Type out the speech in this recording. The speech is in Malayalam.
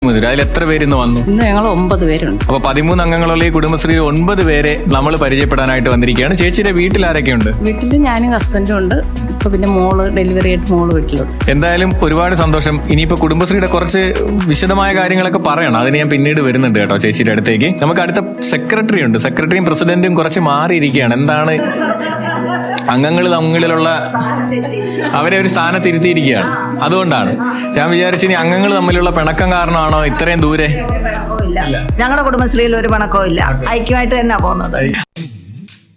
ലക്ഷ്മി അതിൽ എത്ര പേര് ഇന്ന് വന്നു ഇന്ന് ഞങ്ങൾ ഒമ്പത് പേരുണ്ട് അപ്പൊ പതിമൂന്ന് അംഗങ്ങളുള്ള ഈ കുടുംബശ്രീയിൽ ഒൻപത് പേരെ നമ്മൾ പരിചയപ്പെടാനായിട്ട് വന്നിരിക്കുകയാണ് ചേച്ചിയുടെ വീട്ടിൽ ആരൊക്കെയുണ്ട് വീട്ടിൽ ഞാനും ഹസ്ബൻഡും ഉണ്ട് ഇപ്പൊ പിന്നെ മോള് ഡെലിവറി ആയിട്ട് മോള് വീട്ടിലുണ്ട് എന്തായാലും ഒരുപാട് സന്തോഷം ഇനിയിപ്പോ കുടുംബശ്രീയുടെ കുറച്ച് വിശദമായ കാര്യങ്ങളൊക്കെ പറയണം അതിന് ഞാൻ പിന്നീട് വരുന്നുണ്ട് കേട്ടോ ചേച്ചിയുടെ അടുത്തേക്ക് നമുക്ക് അടുത്ത സെക്രട്ടറി ഉണ്ട് സെക്രട്ടറിയും പ്രസിഡന്റും കുറച്ച് മാറിയിരിക്കുകയാണ് എന്താണ് അംഗങ്ങൾ തമ്മിലുള്ള അവരെ ഒരു സ്ഥാനത്ത് ഇരുത്തിയിരിക്കുകയാണ് അതുകൊണ്ടാണ് ഞാൻ വിചാരിച്ചു ഇനി അംഗങ്ങൾ തമ്മിലുള്ള പിണക്കം കാരണമാണോ ഇത്രയും ദൂരെ ഞങ്ങളുടെ കുടുംബശ്രീയിൽ ഒരു പണക്കവും ഇല്ല ഐക്യമായിട്ട് തന്നെ പോകുന്നത്